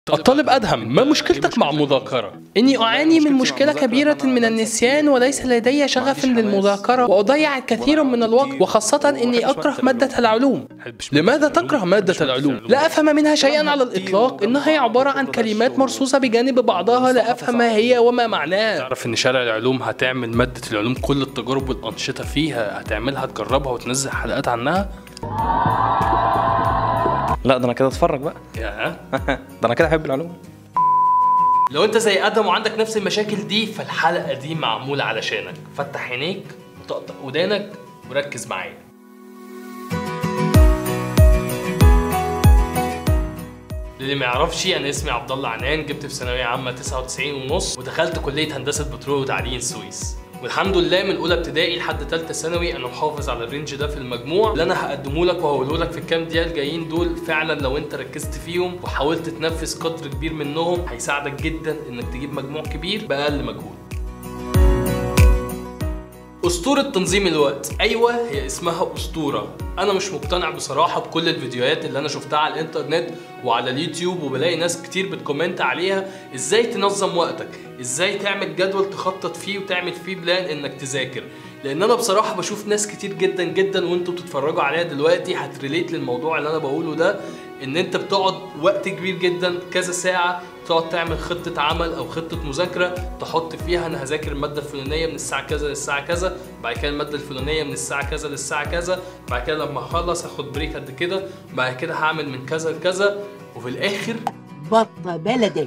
الطالب أدهم ما مشكلتك مع المذاكرة؟ إني أعاني من مشكلة كبيرة من النسيان وليس لدي شغف للمذاكرة وأضيع الكثير من الوقت وخاصة إني أكره مادة العلوم لماذا تكره مادة العلوم؟ لا أفهم منها شيئا على الإطلاق إنها هي عبارة عن كلمات مرصوصة بجانب بعضها لا أفهم ما هي وما معناها تعرف إن شارع العلوم هتعمل مادة العلوم كل التجارب والأنشطة فيها هتعملها تجربها وتنزل حلقات عنها؟ لا ده انا كده اتفرج بقى يا ده انا كده احب العلوم لو انت زي ادم وعندك نفس المشاكل دي فالحلقه دي معموله علشانك فتح عينيك وطقطق ودانك وركز معايا للي ما يعرفش انا اسمي عبد الله عنان جبت في ثانويه عامه 99 ونص ودخلت كليه هندسه بترول وتعدين السويس والحمد لله من اولى ابتدائي لحد ثالثه ثانوي انا محافظ على الرينج ده في المجموع اللي انا هقدمه لك وهقوله لك في الكام دقيقه الجايين دول فعلا لو انت ركزت فيهم وحاولت تنفذ قدر كبير منهم هيساعدك جدا انك تجيب مجموع كبير باقل مجهود أسطورة تنظيم الوقت أيوة هي اسمها أسطورة أنا مش مقتنع بصراحة بكل الفيديوهات اللي أنا شفتها على الإنترنت وعلى اليوتيوب وبلاقي ناس كتير بتكومنت عليها إزاي تنظم وقتك إزاي تعمل جدول تخطط فيه وتعمل فيه بلان إنك تذاكر لان انا بصراحه بشوف ناس كتير جدا جدا وانتوا بتتفرجوا عليها دلوقتي هتريليت للموضوع اللي انا بقوله ده ان انت بتقعد وقت كبير جدا كذا ساعه تقعد تعمل خطه عمل او خطه مذاكره تحط فيها انا هذاكر الماده الفلانيه من الساعه كذا للساعه كذا بعد كده الماده الفلانيه من الساعه كذا للساعه كذا بعد كده لما اخلص هاخد بريك قد كده بعد كده هعمل من كذا لكذا وفي الاخر بط بلدي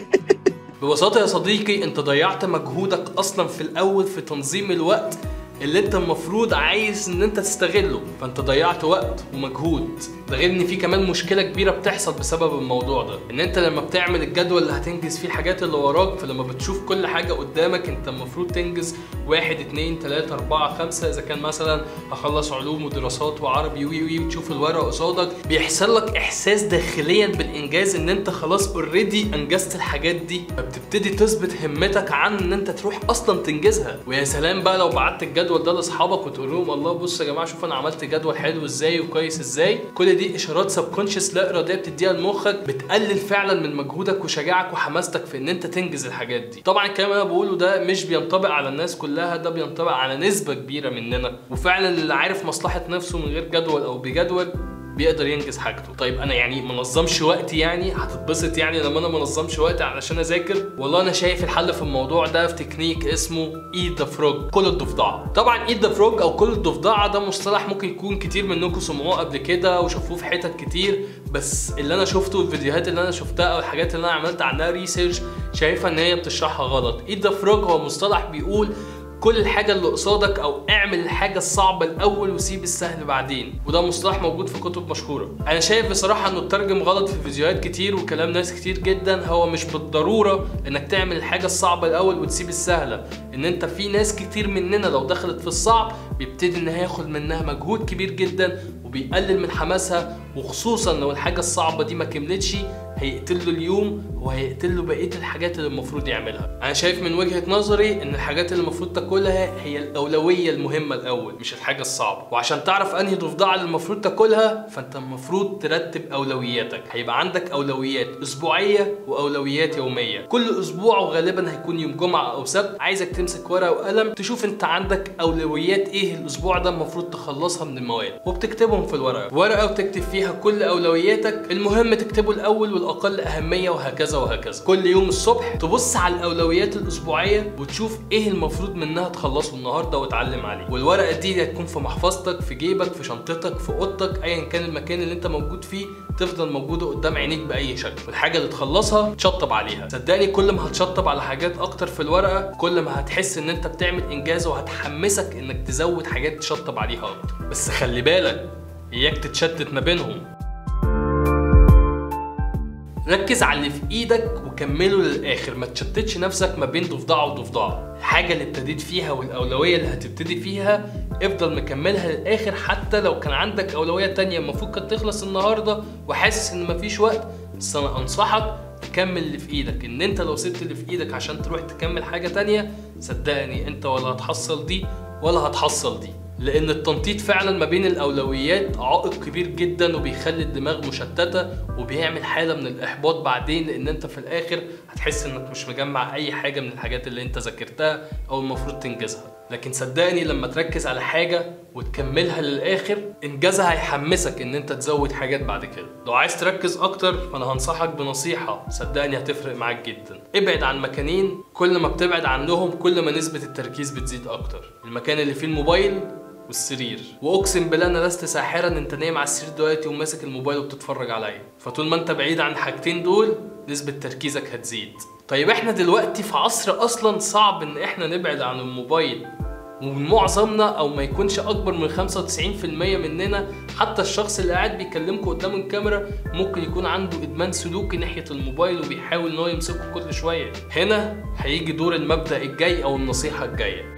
ببساطة يا صديقي انت ضيعت مجهودك اصلا في الاول في تنظيم الوقت اللي انت المفروض عايز ان انت تستغله فانت ضيعت وقت ومجهود ده غير ان في كمان مشكله كبيره بتحصل بسبب الموضوع ده ان انت لما بتعمل الجدول اللي هتنجز فيه الحاجات اللي وراك فلما بتشوف كل حاجه قدامك انت المفروض تنجز واحد اتنين تلاته اربعه خمسه اذا كان مثلا هخلص علوم ودراسات وعربي وي وي وتشوف الورقه قصادك بيحصل لك احساس داخليا بالانجاز ان انت خلاص اوريدي انجزت الحاجات دي فبتبتدي تثبت همتك عن ان انت تروح اصلا تنجزها ويا سلام بقى لو بعت الجدول ده لاصحابك وتقول لهم الله بصوا يا جماعه شوف انا عملت جدول حلو ازاي وكويس ازاي كل دي اشارات سبكونشس لا اراديه بتديها لمخك بتقلل فعلا من مجهودك وشجاعك وحماستك في ان انت تنجز الحاجات دي طبعا الكلام اللي انا بقوله ده مش بينطبق على الناس كلها ده بينطبق على نسبه كبيره مننا وفعلا اللي عارف مصلحه نفسه من غير جدول او بجدول بيقدر ينجز حاجته طيب انا يعني ما نظمش وقتي يعني هتتبسط يعني لما انا ما نظمش وقتي علشان اذاكر والله انا شايف الحل في الموضوع ده في تكنيك اسمه ايد ذا فروج كل الضفدعه طبعا ايد ذا فروج او كل الضفدعه ده مصطلح ممكن يكون كتير منكم سمعوه قبل كده وشافوه في حتت كتير بس اللي انا شفته الفيديوهات اللي انا شفتها او الحاجات اللي انا عملت عنها ريسيرش شايفه ان هي بتشرحها غلط ايد ذا فروج هو مصطلح بيقول كل الحاجة اللي قصادك أو اعمل الحاجة الصعبة الأول وسيب السهل بعدين وده مصطلح موجود في كتب مشهورة أنا شايف بصراحة إنه اترجم غلط في فيديوهات كتير وكلام ناس كتير جدا هو مش بالضرورة إنك تعمل الحاجة الصعبة الأول وتسيب السهلة إن أنت في ناس كتير مننا لو دخلت في الصعب بيبتدي إن هي ياخد منها مجهود كبير جدا وبيقلل من حماسها وخصوصا لو الحاجة الصعبة دي ما كملتش هيقتل له اليوم وهيقتل له بقيه الحاجات اللي المفروض يعملها انا شايف من وجهه نظري ان الحاجات اللي المفروض تاكلها هي الاولويه المهمه الاول مش الحاجه الصعبه وعشان تعرف انهي ضفدعه اللي المفروض تاكلها فانت المفروض ترتب اولوياتك هيبقى عندك اولويات اسبوعيه واولويات يوميه كل اسبوع وغالبا هيكون يوم جمعه او سبت عايزك تمسك ورقه وقلم تشوف انت عندك اولويات ايه الاسبوع ده المفروض تخلصها من المواد وبتكتبهم في الورقه ورقه وتكتب فيها كل اولوياتك المهم تكتبه الاول والاقل اهميه وهكذا وهكذا كل يوم الصبح تبص على الاولويات الاسبوعيه وتشوف ايه المفروض منها تخلصه النهارده وتعلم عليه والورقه دي هتكون في محفظتك في جيبك في شنطتك في اوضتك ايا كان المكان اللي انت موجود فيه تفضل موجوده قدام عينيك باي شكل والحاجه اللي تخلصها تشطب عليها صدقني كل ما هتشطب على حاجات اكتر في الورقه كل ما هتحس ان انت بتعمل انجاز وهتحمسك انك تزود حاجات تشطب عليها اكتر بس خلي بالك اياك تتشتت ما بينهم ركز على اللي في ايدك وكمله للاخر ما تشتتش نفسك ما بين ضفدعه وضفدعه الحاجه اللي ابتديت فيها والاولويه اللي هتبتدي فيها افضل مكملها للاخر حتى لو كان عندك اولويه تانية المفروض كانت تخلص النهارده وحاسس ان مفيش وقت بس انا انصحك تكمل اللي في ايدك ان انت لو سبت اللي في ايدك عشان تروح تكمل حاجه تانية صدقني انت ولا هتحصل دي ولا هتحصل دي لان التنطيط فعلا ما بين الاولويات عائق كبير جدا وبيخلي الدماغ مشتته وبيعمل حاله من الاحباط بعدين لان انت في الاخر هتحس انك مش مجمع اي حاجه من الحاجات اللي انت ذاكرتها او المفروض تنجزها لكن صدقني لما تركز على حاجه وتكملها للاخر انجازها هيحمسك ان انت تزود حاجات بعد كده لو عايز تركز اكتر فانا هنصحك بنصيحه صدقني هتفرق معاك جدا ابعد عن مكانين كل ما بتبعد عنهم كل ما نسبه التركيز بتزيد اكتر المكان اللي فيه الموبايل والسرير واقسم بالله انا لست ساحرا انت نايم على السرير دلوقتي وماسك الموبايل وبتتفرج عليا فطول ما انت بعيد عن الحاجتين دول نسبة تركيزك هتزيد طيب احنا دلوقتي في عصر اصلا صعب ان احنا نبعد عن الموبايل ومعظمنا او ما يكونش اكبر من 95% مننا حتى الشخص اللي قاعد بيكلمكم قدام الكاميرا ممكن يكون عنده ادمان سلوكي ناحيه الموبايل وبيحاول ان هو يمسكه كل شويه هنا هيجي دور المبدا الجاي او النصيحه الجايه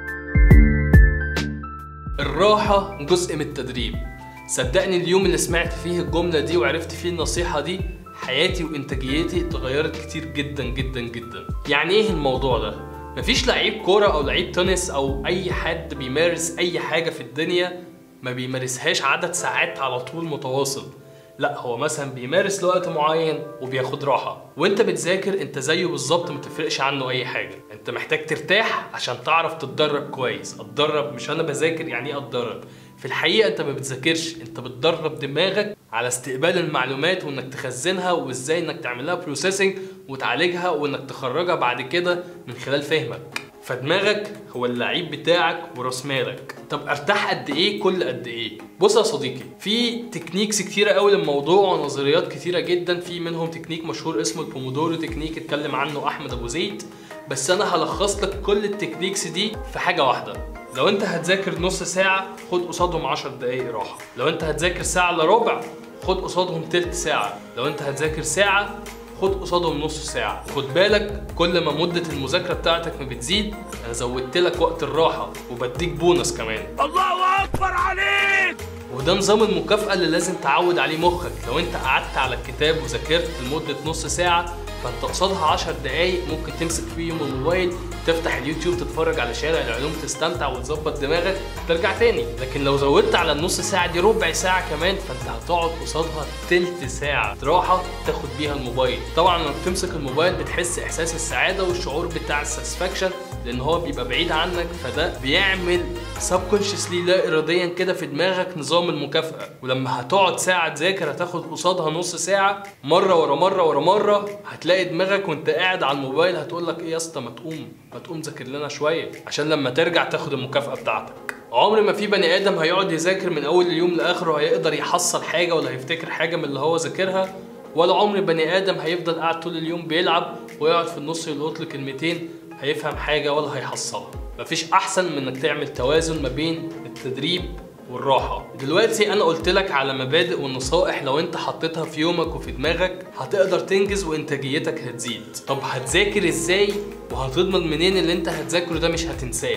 الراحة جزء من التدريب صدقني اليوم اللي سمعت فيه الجملة دي وعرفت فيه النصيحة دي حياتي وانتاجيتي اتغيرت كتير جدا جدا جدا يعني ايه الموضوع ده مفيش لعيب كورة او لعيب تنس او اي حد بيمارس اي حاجة في الدنيا ما بيمارسهاش عدد ساعات على طول متواصل لا هو مثلا بيمارس لوقت معين وبياخد راحه وانت بتذاكر انت زيه بالظبط ما تفرقش عنه اي حاجه انت محتاج ترتاح عشان تعرف تتدرب كويس اتدرب مش انا بذاكر يعني ايه اتدرب في الحقيقه انت ما بتذاكرش انت بتدرب دماغك على استقبال المعلومات وانك تخزنها وازاي انك تعملها بروسيسنج وتعالجها وانك تخرجها بعد كده من خلال فهمك فدماغك هو اللعيب بتاعك وراس مالك طب ارتاح قد ايه كل قد ايه بص يا صديقي في تكنيكس كتيره قوي للموضوع ونظريات كتيره جدا في منهم تكنيك مشهور اسمه البومودورو تكنيك اتكلم عنه احمد ابو زيد بس انا هلخص لك كل التكنيكس دي في حاجه واحده لو انت هتذاكر نص ساعه خد قصادهم 10 دقايق راحه لو انت هتذاكر ساعه الا ربع خد قصادهم تلت ساعه لو انت هتذاكر ساعه خد قصادهم نص ساعة خد بالك كل ما مدة المذاكرة بتاعتك ما بتزيد أنا زودت لك وقت الراحة وبديك بونص كمان الله اكبر عليك وده نظام المكافأة اللي لازم تعود عليه مخك لو انت قعدت على الكتاب وذاكرت لمدة نص ساعة فانت قصادها 10 دقايق ممكن تمسك فيهم الموبايل تفتح اليوتيوب تتفرج على شارع العلوم تستمتع وتظبط دماغك ترجع تاني لكن لو زودت على النص ساعة دي ربع ساعة كمان فانت هتقعد قصادها تلت ساعة راحة تاخد بيها الموبايل طبعا لما بتمسك الموبايل بتحس احساس السعادة والشعور بتاع الساتسفاكشن لان هو بيبقى بعيد عنك فده بيعمل سبكونشسلي لا اراديا كده في دماغك نظام المكافأة ولما هتقعد ساعة تذاكر هتاخد قصادها نص ساعة مرة ورا مرة ورا مرة هتلاقي دماغك وانت قاعد على الموبايل هتقول لك ايه يا اسطى ما تقوم ما تقوم ذاكر لنا شوية عشان لما ترجع تاخد المكافأة بتاعتك عمر ما في بني ادم هيقعد يذاكر من اول اليوم لاخره هيقدر يحصل حاجة ولا هيفتكر حاجة من اللي هو ذاكرها ولا عمر بني ادم هيفضل قاعد طول اليوم بيلعب ويقعد في النص يلقط له كلمتين هيفهم حاجه ولا هيحصلها مفيش احسن من انك تعمل توازن ما بين التدريب والراحة دلوقتي انا قلت لك على مبادئ والنصائح لو انت حطيتها في يومك وفي دماغك هتقدر تنجز وانتاجيتك هتزيد طب هتذاكر ازاي وهتضمن منين اللي انت هتذاكره ده مش هتنساه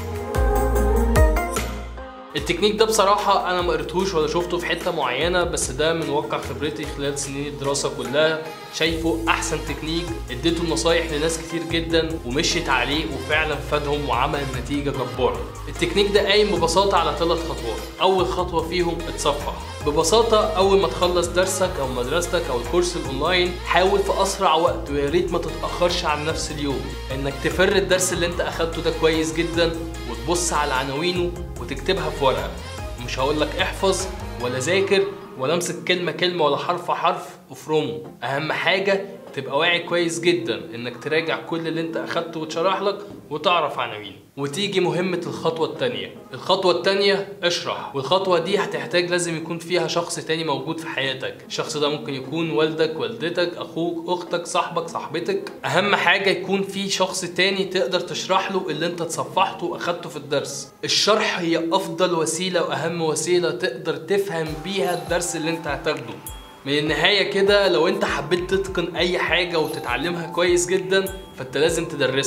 التكنيك ده بصراحة أنا ما قريتهوش ولا شفته في حتة معينة بس ده من واقع خبرتي خلال سنين الدراسة كلها شايفه أحسن تكنيك اديته نصايح لناس كتير جدا ومشيت عليه وفعلا فادهم وعمل نتيجة جبارة. التكنيك ده قايم ببساطة على ثلاث خطوات، أول خطوة فيهم اتصفح. ببساطة أول ما تخلص درسك أو مدرستك أو الكورس الأونلاين حاول في أسرع وقت ويا ريت ما تتأخرش عن نفس اليوم، إنك تفر الدرس اللي أنت أخدته ده كويس جدا وتبص على عناوينه وتكتبها في ورقة. مش هقول لك احفظ ولا ذاكر ولا امسك كلمه كلمه ولا حرف حرف افرمه اهم حاجه تبقى واعي كويس جدا انك تراجع كل اللي انت اخدته واتشرح لك وتعرف عناوينه وتيجي مهمة الخطوة التانية الخطوة التانية اشرح والخطوة دي هتحتاج لازم يكون فيها شخص تاني موجود في حياتك الشخص ده ممكن يكون والدك والدتك اخوك اختك صاحبك صاحبتك اهم حاجة يكون في شخص تاني تقدر تشرح له اللي انت تصفحته واخدته في الدرس الشرح هي افضل وسيلة واهم وسيلة تقدر تفهم بيها الدرس اللي انت هتاخده من النهاية كده لو انت حبيت تتقن اي حاجة وتتعلمها كويس جدا فانت لازم تدرسها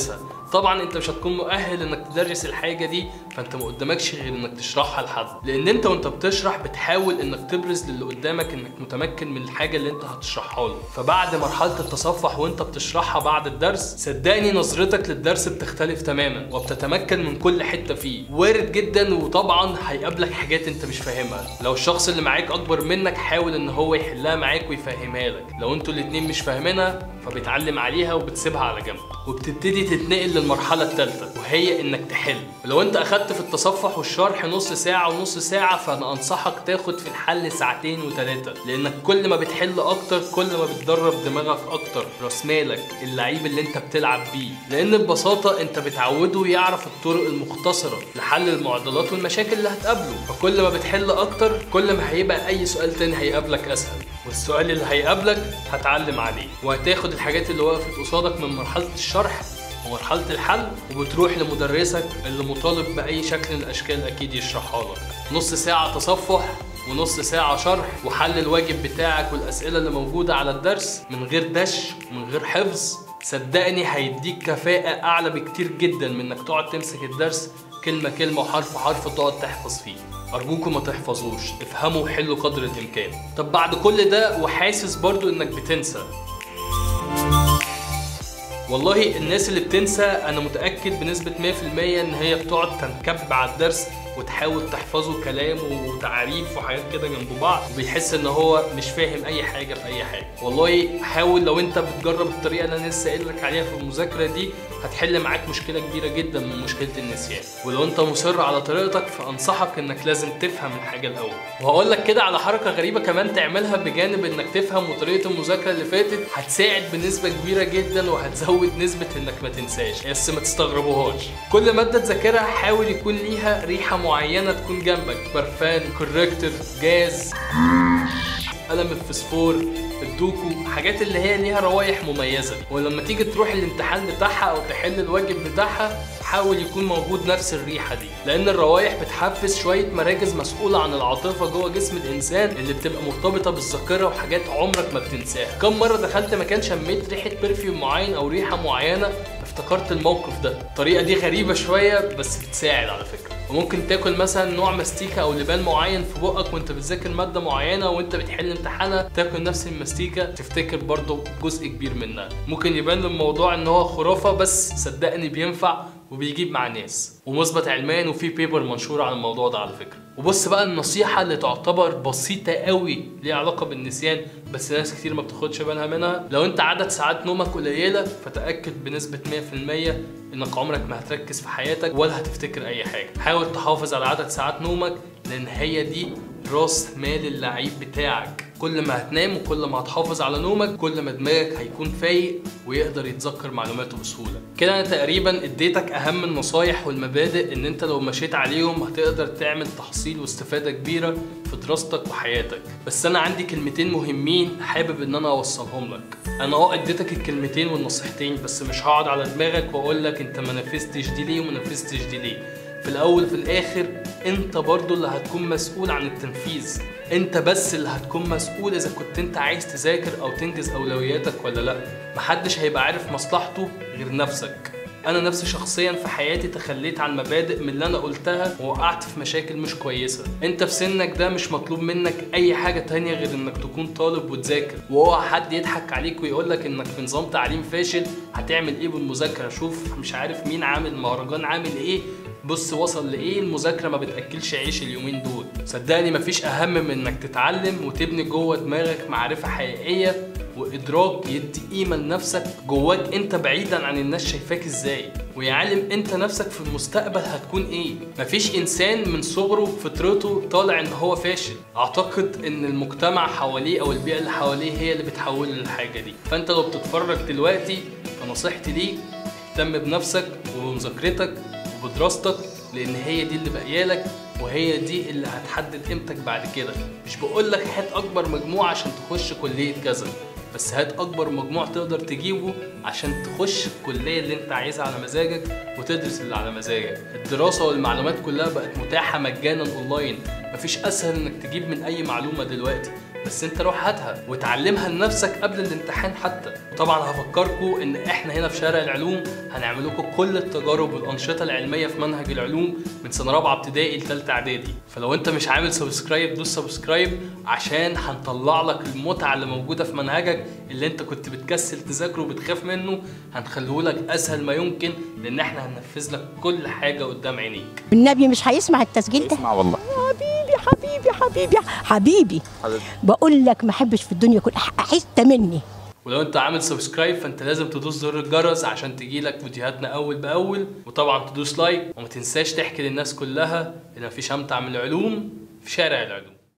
طبعا انت مش هتكون مؤهل انك تدرس الحاجه دي فانت ما قدامكش غير انك تشرحها لحد لان انت وانت بتشرح بتحاول انك تبرز للي قدامك انك متمكن من الحاجه اللي انت هتشرحها له فبعد مرحله التصفح وانت بتشرحها بعد الدرس صدقني نظرتك للدرس بتختلف تماما وبتتمكن من كل حته فيه وارد جدا وطبعا هيقابلك حاجات انت مش فاهمها لو الشخص اللي معاك اكبر منك حاول ان هو يحلها معاك ويفهمها لك لو انتوا الاتنين مش فاهمينها فبتعلم عليها وبتسيبها على جنب وبتبتدي تتنقل للمرحله الثالثه وهي انك تحل ولو انت اخدت في التصفح والشرح نص ساعه ونص ساعه فانا انصحك تاخد في الحل ساعتين وثلاثه لانك كل ما بتحل اكتر كل ما بتدرب دماغك اكتر راس مالك اللعيب اللي انت بتلعب بيه لان ببساطه انت بتعوده يعرف الطرق المختصره لحل المعضلات والمشاكل اللي هتقابله فكل ما بتحل اكتر كل ما هيبقى اي سؤال تاني هيقابلك اسهل والسؤال اللي هيقابلك هتعلم عليه وهتاخد الحاجات اللي وقفت قصادك من مرحله الشرح ومرحلة الحل وبتروح لمدرسك اللي مطالب بأي شكل من الأشكال أكيد يشرحها لك نص ساعة تصفح ونص ساعة شرح وحل الواجب بتاعك والأسئلة اللي موجودة على الدرس من غير دش من غير حفظ صدقني هيديك كفاءة أعلى بكتير جدا من إنك تقعد تمسك الدرس كلمة كلمة وحرف حرف تقعد تحفظ فيه أرجوكم ما تحفظوش افهموا وحلوا قدر الإمكان طب بعد كل ده وحاسس برضو إنك بتنسى والله الناس اللي بتنسى انا متاكد بنسبه 100% ان هي بتقعد تنكب على الدرس وتحاول تحفظه كلام وتعريف وحاجات كده جنب بعض وبيحس ان هو مش فاهم اي حاجه في اي حاجه والله حاول لو انت بتجرب الطريقه اللي انا لسه قايل لك عليها في المذاكره دي هتحل معاك مشكله كبيره جدا من مشكله النسيان ولو انت مصر على طريقتك فانصحك انك لازم تفهم الحاجه الاول وهقول لك كده على حركه غريبه كمان تعملها بجانب انك تفهم وطريقه المذاكره اللي فاتت هتساعد بنسبه كبيره جدا وهتزود نسبه انك ما تنساش بس ما تستغربوهاش كل ماده تذاكرها حاول يكون ليها ريحه معينه تكون جنبك برفان كوركتور جاز قلم الفسفور الدوكو حاجات اللي هي ليها روايح مميزه ولما تيجي تروح الامتحان بتاعها او تحل الواجب بتاعها حاول يكون موجود نفس الريحه دي لان الروايح بتحفز شويه مراكز مسؤوله عن العاطفه جوه جسم الانسان اللي بتبقى مرتبطه بالذاكره وحاجات عمرك ما بتنساها كم مره دخلت مكان شميت ريحه برفيوم معين او ريحه معينه افتكرت الموقف ده الطريقه دي غريبه شويه بس بتساعد على فكره وممكن تاكل مثلا نوع مستيكه او لبان معين في بقك وانت بتذاكر ماده معينه وانت بتحل امتحانها تاكل نفس المستيكه تفتكر برضو جزء كبير منها ممكن يبان الموضوع ان هو خرافه بس صدقني بينفع وبيجيب مع ناس ومثبت علميا وفي بيبر منشور عن الموضوع ده على فكره وبص بقى النصيحه اللي تعتبر بسيطه قوي ليها علاقه بالنسيان بس ناس كتير ما بتاخدش بالها منها لو انت عدد ساعات نومك قليله فتاكد بنسبه 100% انك عمرك ما هتركز في حياتك ولا هتفتكر اي حاجه حاول تحافظ على عدد ساعات نومك لان هي دي راس مال اللعيب بتاعك كل ما هتنام وكل ما هتحافظ على نومك كل ما دماغك هيكون فايق ويقدر يتذكر معلوماته بسهوله كده انا تقريبا اديتك اهم النصايح والمبادئ ان انت لو مشيت عليهم هتقدر تعمل تحصيل واستفاده كبيره في دراستك وحياتك بس انا عندي كلمتين مهمين حابب ان انا اوصلهم لك انا اه اديتك الكلمتين والنصيحتين بس مش هقعد على دماغك واقول لك انت ما نفذتش دي ليه وما نفذتش دي ليه في الاول وفي الاخر انت برضو اللي هتكون مسؤول عن التنفيذ انت بس اللي هتكون مسؤول اذا كنت انت عايز تذاكر او تنجز اولوياتك ولا لا محدش هيبقى عارف مصلحته غير نفسك انا نفسي شخصيا في حياتي تخليت عن مبادئ من اللي انا قلتها ووقعت في مشاكل مش كويسه انت في سنك ده مش مطلوب منك اي حاجه تانية غير انك تكون طالب وتذاكر واوعى حد يضحك عليك ويقول لك انك في نظام تعليم فاشل هتعمل ايه بالمذاكره شوف مش عارف مين عامل مهرجان عامل ايه بص وصل لايه المذاكره ما بتاكلش عيش اليومين دول صدقني مفيش اهم من انك تتعلم وتبني جوه دماغك معرفه حقيقيه وادراك يدي قيمه لنفسك جواك انت بعيدا عن الناس شايفاك ازاي ويعلم انت نفسك في المستقبل هتكون ايه مفيش انسان من صغره فطرته طالع ان هو فاشل اعتقد ان المجتمع حواليه او البيئه اللي حواليه هي اللي بتحوله للحاجه دي فانت لو بتتفرج دلوقتي فنصيحتي ليك اهتم بنفسك وبمذاكرتك وبدراستك لان هي دي اللي باقيالك وهي دي اللي هتحدد قيمتك بعد كده مش بقول لك هات اكبر مجموع عشان تخش كليه كذا بس هات اكبر مجموع تقدر تجيبه عشان تخش الكليه اللي انت عايزها على مزاجك وتدرس اللي على مزاجك الدراسه والمعلومات كلها بقت متاحه مجانا اونلاين مفيش اسهل انك تجيب من اي معلومه دلوقتي بس انت روح هاتها وتعلمها لنفسك قبل الامتحان حتى وطبعا هفكركم ان احنا هنا في شارع العلوم هنعمل لكم كل التجارب والانشطه العلميه في منهج العلوم من سنه رابعه ابتدائي لثالثه اعدادي فلو انت مش عامل سبسكرايب دوس سبسكرايب عشان هنطلع لك المتعه اللي موجوده في منهجك اللي انت كنت بتكسل تذاكره وبتخاف منه هنخليه لك اسهل ما يمكن لان احنا هننفذ لك كل حاجه قدام عينيك النبي مش هيسمع التسجيل ده اسمع والله حبيبي حبيبي حبيبي حبيبي بقول لك ما احبش في الدنيا كل حته مني ولو انت عامل سبسكرايب فانت لازم تدوس زر الجرس عشان تجيلك فيديوهاتنا اول باول وطبعا تدوس لايك وما تنساش تحكي للناس كلها ان مفيش امتع من العلوم في شارع العلوم